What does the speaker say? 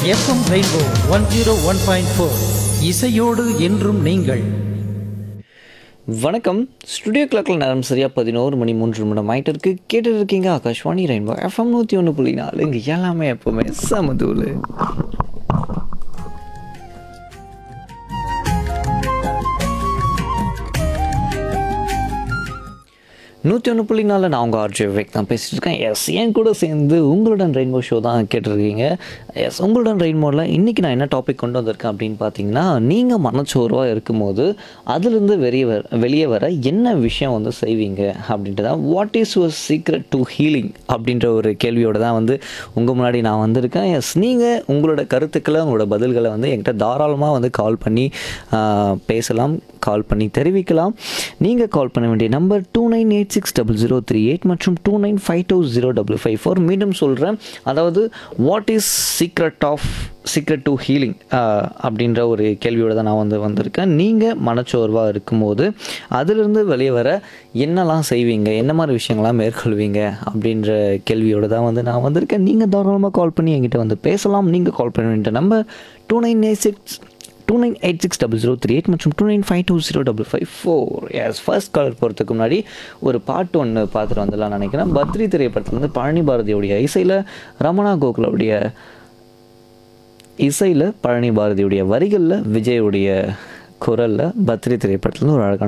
FM rainbow one zero one point four இசையோடு என்றும் நீங்கள் வணக்கம் ஸ்டுடியோ கிளாக்கில் நேரம் சரியாக பதினோரு மணி மூன்று நிமிடம் ஆகிட்டு இருக்கு கேட்டுட்டு இருக்கீங்க ஆகாஷ்வாணி ரெயின்போ எஃப்எம் நூற்றி ஒன்று புள்ளி நாலு இங்கே எல்லாமே எப்போவுமே சமதூள் நூற்றி ஒன்று புள்ளி நாலில் நான் உங்கள் ஆர்ஜி விவேக் தான் பேசிட்டு இருக்கேன் எஸ் என் கூட சேர்ந்து உங்களுடன் ரெயின்போ ஷோ தான் கேட்டிருக்கீங்க எஸ் உங்களுடன் ரெயின்போவில் இன்றைக்கி நான் என்ன டாபிக் கொண்டு வந்திருக்கேன் அப்படின்னு பார்த்தீங்கன்னா நீங்கள் மனச்சோர்வாக இருக்கும்போது அதுலேருந்து வெளியே வர வெளியே வர என்ன விஷயம் வந்து செய்வீங்க அப்படின்ட்டு தான் what is your secret to healing அப்படின்ற ஒரு கேள்வியோடு தான் வந்து உங்கள் முன்னாடி நான் வந்திருக்கேன் எஸ் நீங்கள் உங்களோட கருத்துக்களை உங்களோட பதில்களை வந்து என்கிட்ட தாராளமாக வந்து கால் பண்ணி ஆஹ், பேசலாம் கால் பண்ணி தெரிவிக்கலாம் நீங்கள் கால் பண்ண வேண்டிய number two nine eight six double zero three eight மற்றும் two nine five two zero double five four மீண்டும் சொல்கிறேன் அதாவது what is secret of secret to healing அப்படின்ற ஒரு கேள்வியோடு தான் நான் வந்து வந்திருக்கேன் நீங்கள் மனச்சோர்வாக இருக்கும்போது அதிலிருந்து வெளியே வர என்னெல்லாம் செய்வீங்க என்ன மாதிரி விஷயங்கள்லாம் மேற்கொள்வீங்க அப்படின்ற கேள்வியோடு தான் வந்து நான் வந்திருக்கேன் நீங்கள் தாராளமாக கால் பண்ணி என்கிட்ட வந்து பேசலாம் நீங்கள் கால் பண்ண வேண்டிய number two nine eight six two nine eight six double zero three eight மற்றும் two nine five two zero double five four yes first caller போகிறதுக்கு முன்னாடி ஒரு பாட்டு ஒன்று பார்த்துட்டு வந்துடலாம் நினைக்கிறேன் பத்ரி திரைப்படத்துலேருந்து பழனி பாரதியுடைய இசையில் ரமணா கோகுலோடைய இசையில் பழனி பாரதியுடைய வரிகளில் விஜயுடைய குரலில் பத்ரி திரைப்படத்துலேருந்து ஒரு அழகான